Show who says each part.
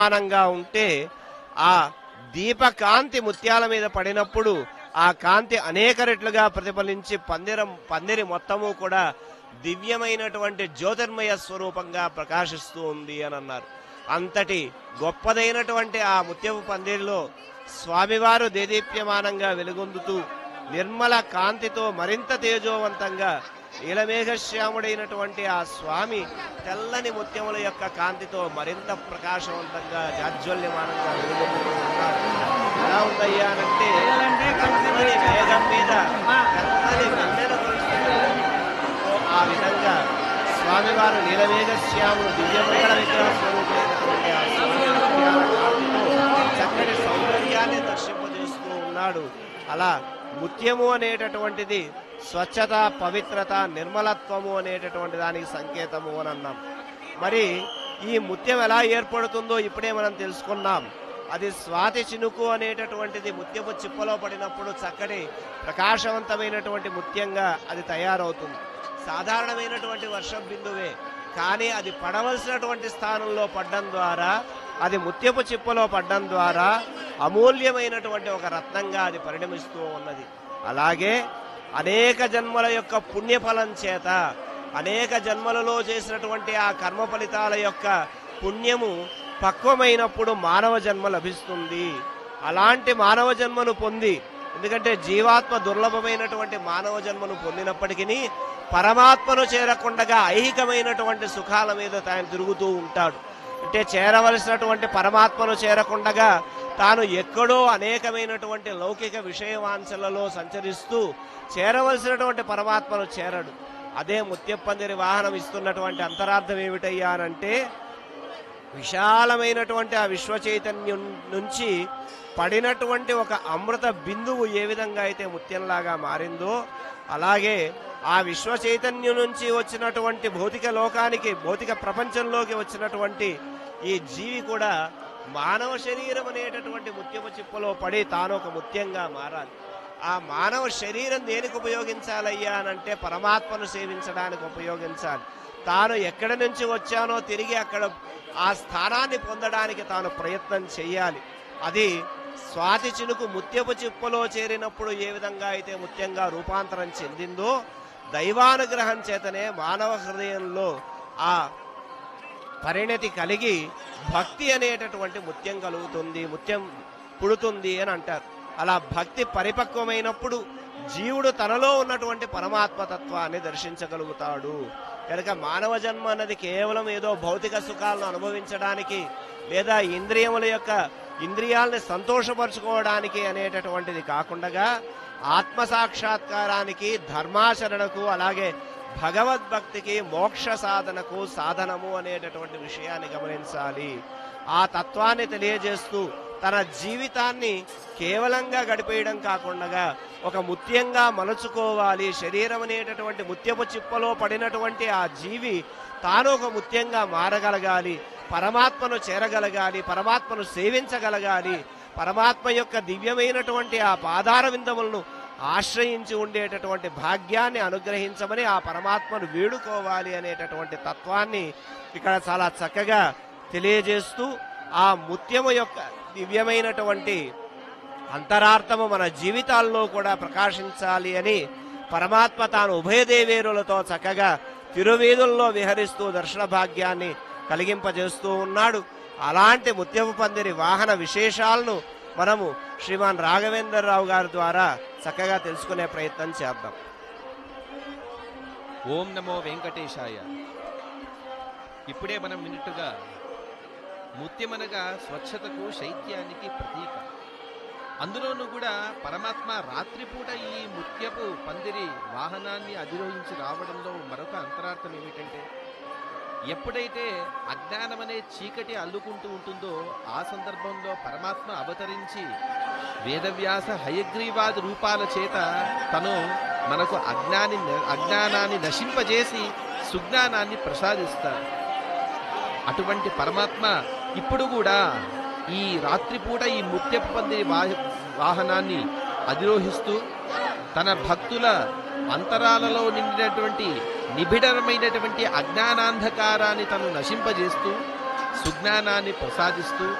Speaker 1: సమానంగా ఉంటే ఆ దీపకాంతి ముత్యాల మీద పడినప్పుడు ఆ కాంతి అనేక రెట్లుగా ప్రతిఫలించి పందిరం పందిరి మొత్తము కూడా దివ్యమైనటువంటి జ్యోతిర్మయ స్వరూపంగా ప్రకాశిస్తూ ఉంది అని అన్నారు అంతటి గొప్పదైనటువంటి ఆ ముత్యపు పందిరిలో స్వామివారు దేదీప్యమానంగా వెలుగొందుతూ నిర్మల కాంతితో మరింత తేజోవంతంగా నీలమేఘశ్యాముడైనటువంటి ఆ స్వామి తెల్లని ముత్యముల యొక్క కాంతితో మరింత ప్రకాశవంతంగా జాజ్వల్యమానంగా వెలుగొందుతూ ఉన్నారు ఎలా ఉందయ్యా అంటే తెల్లని మేఘం మీద తెల్లని వెన్నెల కురుస్తున్నది. ఓ ఆ విధంగా స్వామివారు నీలమేఘశ్యాముడు దివ్యమంగళ విగ్రహ స్వరూపమైనటువంటి ఆ స్వామి ముత్యాల కాంతితో చక్కటి సౌందర్యాన్ని దర్శింపజేస్తూ ఉన్నాడు అలా ముత్యము అనేటటువంటిది స్వచ్ఛత పవిత్రత నిర్మలత్వము అనేటటువంటి దానికి సంకేతము అని అన్నాం మరి ఈ ముత్యం ఎలా ఏర్పడుతుందో ఇప్పుడే మనం తెలుసుకున్నాం అది స్వాతి చినుకు అనేటటువంటిది ముత్యపు చిప్పలో పడినప్పుడు చక్కటి ప్రకాశవంతమైనటువంటి ముత్యంగా అది తయారవుతుంది సాధారణమైనటువంటి వర్షం బిందువే కానీ అది పడవలసినటువంటి స్థానంలో పడ్డం ద్వారా అది ముత్యపు చిప్పలో పడ్డం ద్వారా అమూల్యమైనటువంటి ఒక రత్నంగా అది పరిణమిస్తూ ఉన్నది అలాగే అనేక జన్మల యొక్క పుణ్యఫలం చేత అనేక జన్మలలో చేసినటువంటి ఆ కర్మ ఫలితాల యొక్క పుణ్యము పక్వమైనప్పుడు మానవ జన్మ లభిస్తుంది అలాంటి మానవ జన్మను పొంది ఎందుకంటే జీవాత్మ దుర్లభమైనటువంటి మానవ జన్మను పొందినప్పటికీ పరమాత్మను చేరకుండగా ఐహికమైనటువంటి సుఖాల మీద తాను తిరుగుతూ ఉంటాడు అంటే చేరవలసినటువంటి పరమాత్మను చేరకుండగా తాను ఎక్కడో అనేకమైనటువంటి లౌకిక విషయవాంఛలలో సంచరిస్తూ చేరవలసినటువంటి పరమాత్మను చేరడు అదే ముత్యప్పందిరి వాహనం ఇస్తున్నటువంటి అంతరార్థం ఏమిటయ్యా అనంటే విశాలమైనటువంటి ఆ విశ్వ చైతన్యం నుంచి పడినటువంటి ఒక అమృత బిందువు ఏ విధంగా అయితే ముత్యంలాగా మారిందో అలాగే ఆ విశ్వ చైతన్యం నుంచి వచ్చినటువంటి భౌతిక లోకానికి భౌతిక ప్రపంచంలోకి వచ్చినటువంటి ఈ జీవి కూడా మానవ శరీరం అనేటటువంటి ముత్యపు చిప్పలో పడి తాను ఒక ముత్యంగా మారాలి ఆ మానవ శరీరం దేనికి ఉపయోగించాలయ్యా అనంటే పరమాత్మను సేవించడానికి ఉపయోగించాలి తాను ఎక్కడి నుంచి వచ్చానో తిరిగి అక్కడ ఆ స్థానాన్ని పొందడానికి తాను ప్రయత్నం చేయాలి అది స్వాతి చినుకు ముత్యపు చిప్పలో చేరినప్పుడు ఏ విధంగా అయితే ముత్యంగా రూపాంతరం చెందిందో దైవానుగ్రహం చేతనే మానవ హృదయంలో ఆ పరిణతి కలిగి భక్తి అనేటటువంటి ముత్యం కలుగుతుంది ముత్యం పుడుతుంది అని అంటారు అలా భక్తి పరిపక్వమైనప్పుడు జీవుడు తనలో ఉన్నటువంటి పరమాత్మ తత్వాన్ని దర్శించగలుగుతాడు కనుక మానవ జన్మ అన్నది కేవలం ఏదో భౌతిక సుఖాలను అనుభవించడానికి లేదా ఇంద్రియముల యొక్క ఇంద్రియాలని సంతోషపరచుకోవడానికి అనేటటువంటిది కాకుండా ఆత్మ సాక్షాత్కారానికి ధర్మాచరణకు అలాగే భగవద్భక్తికి మోక్ష సాధనకు సాధనము అనేటటువంటి విషయాన్ని గమనించాలి ఆ తత్వాన్ని తెలియజేస్తూ తన జీవితాన్ని కేవలంగా గడిపేయడం కాకుండా ఒక ముత్యంగా మలుచుకోవాలి శరీరం అనేటటువంటి ముత్యపు చిప్పలో పడినటువంటి ఆ జీవి తాను ఒక ముత్యంగా మారగలగాలి పరమాత్మను చేరగలగాలి పరమాత్మను సేవించగలగాలి పరమాత్మ యొక్క దివ్యమైనటువంటి ఆ పాదార విందములను ఆశ్రయించి ఉండేటటువంటి భాగ్యాన్ని అనుగ్రహించమని ఆ పరమాత్మను వేడుకోవాలి అనేటటువంటి తత్వాన్ని ఇక్కడ చాలా చక్కగా తెలియజేస్తూ ఆ ముత్యము యొక్క దివ్యమైనటువంటి అంతరార్థము మన జీవితాల్లో కూడా ప్రకాశించాలి అని పరమాత్మ తాను ఉభయదేవేరులతో చక్కగా తిరువీధుల్లో విహరిస్తూ దర్శన భాగ్యాన్ని కలిగింపజేస్తూ ఉన్నాడు అలాంటి ముత్యపు పందిరి వాహన విశేషాలను మనము శ్రీమాన్ రాఘవేంద్రరావు గారి ద్వారా చక్కగా తెలుసుకునే ప్రయత్నం చేద్దాం
Speaker 2: ఓం నమో వెంకటేశాయ ఇప్పుడే మనం విన్నట్టుగా ముత్యమనగా స్వచ్ఛతకు శైత్యానికి ప్రతీక అందులోనూ కూడా పరమాత్మ రాత్రిపూట ఈ ముత్యపు పందిరి వాహనాన్ని అధిరోహించి రావడంలో మరొక అంతరార్థం ఏమిటంటే ఎప్పుడైతే అజ్ఞానం అనే చీకటి అల్లుకుంటూ ఉంటుందో ఆ సందర్భంలో పరమాత్మ అవతరించి వేదవ్యాస హయగ్రీవాది రూపాల చేత తను మనకు అజ్ఞాని అజ్ఞానాన్ని నశింపజేసి సుజ్ఞానాన్ని ప్రసాదిస్తాడు అటువంటి పరమాత్మ ఇప్పుడు కూడా ఈ రాత్రిపూట ఈ ముత్యపు పందిరి వా- వాహనాన్ని అధిరోహిస్తూ తన భక్తుల అంతరాలలో నిండినటువంటి నిబిడమైనటువంటి అజ్ఞానాంధకారాన్ని తను నశింపజేస్తూ సుజ్ఞానాన్ని ప్రసాదిస్తూ